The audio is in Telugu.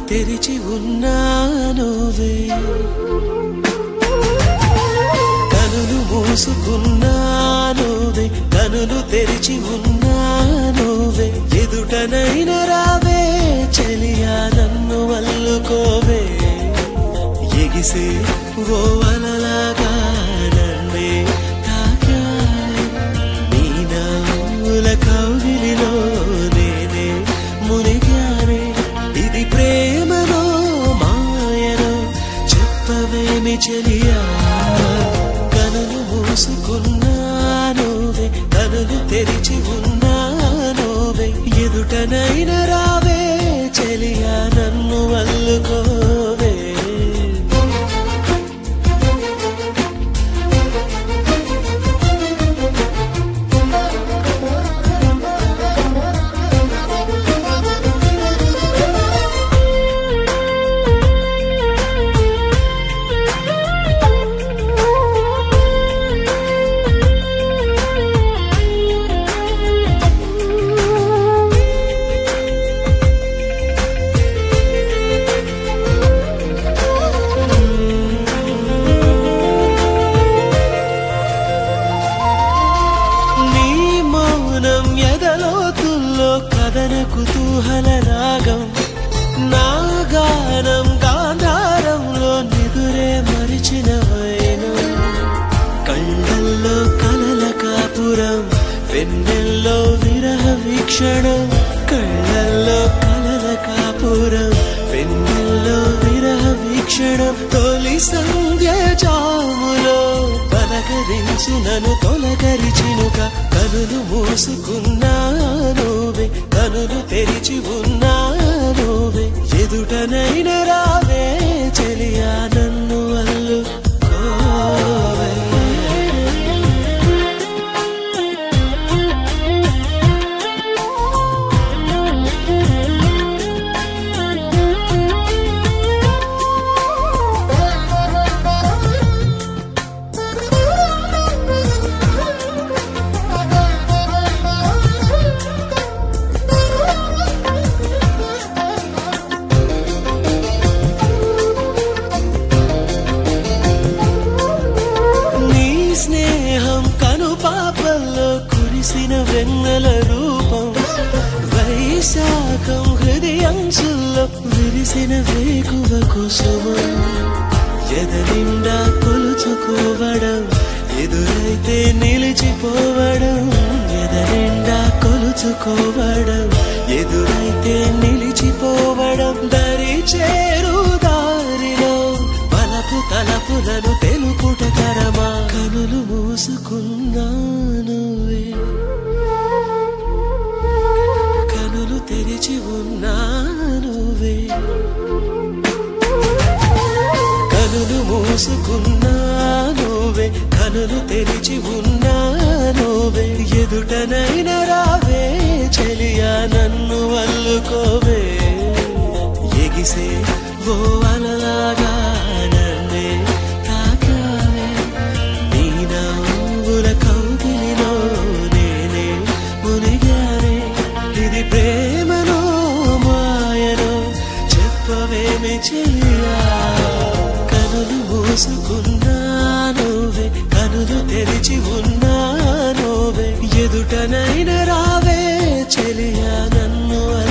తెరిచి ఉన్నానువే కనులు మూసుకున్నానువే కనులు తెరిచి ఉన్నానువే ఎదుటనైన రావే చెలియా నన్ను అల్లుకోవే ఎగిసే ఓ అలలాగా నన్నే తాకావే నీ నవ్వుల కౌగిలిలో నేనే మునిగానే ఇది ప్రేమలో మాయలో చెప్పవేమి చెలియా కనులు మూసుకున్నానువే కనులు తెరిచి ఉన్నానువే ఎదుటనైన రావే చెలియా నన్ను అల్లుకోవే నీ మౌనం ఎదలోతుల్లో కథన కుతూహల రాగం నా గానం గాంధారంలో నిదురే మరిచిన వైనం కళ్ళల్లో కలల కాపురం వెన్నెల్లో విరహ వీక్షణం కళ్ళల్లో కలల కాపురం వెన్నెల్లో విరహ వీక్షణం తొలి సంధ్య జాములో పలకరించు నన్ను తొలకరిచినుక కనులు మూసుకున్నానువే కనులు తెరిచి ఉన్నానువే ఎదుటనైన రావే చెలియా నన్ను అల్లు నీ స్నేహం కను పాపల్లో కురిసిన వెన్నెల రూపం వైశాఖం హృదయంశుల్లో విరిసిన వేకువ కుసుమం ఎద నిండా కొలుచుకోవడం ఎదురైతే నిలిచిపోవడం ఎద నిండా కొలుచుకోవడం ఎదురైతే నిలిచిపోవడం దరి చేరు దారిలో బలపు తలపులను తెలుపుట కరమా కనులు మూసుకున్నానువే కనులు తెరిచి ఉన్నానువే కనులు మూసుకున్నానువే కనులు తెరిచి ఉన్నానువే ఎదుటనైన రావే చెలియా నన్ను అల్లుకోవే ఎగిసే ఓ అలలాగా నన్నే తాకావే నీ నవ్వుల కౌగిలిలో నేనే మునిగానే ఇది ప్రేమలో మాయలో చెప్పవేమి చెయ్యా కనులు మూసుకున్నానువే కనులు తెరిచి ఉన్నానువే ఎదుటనైన రావే చెలియా నన్ను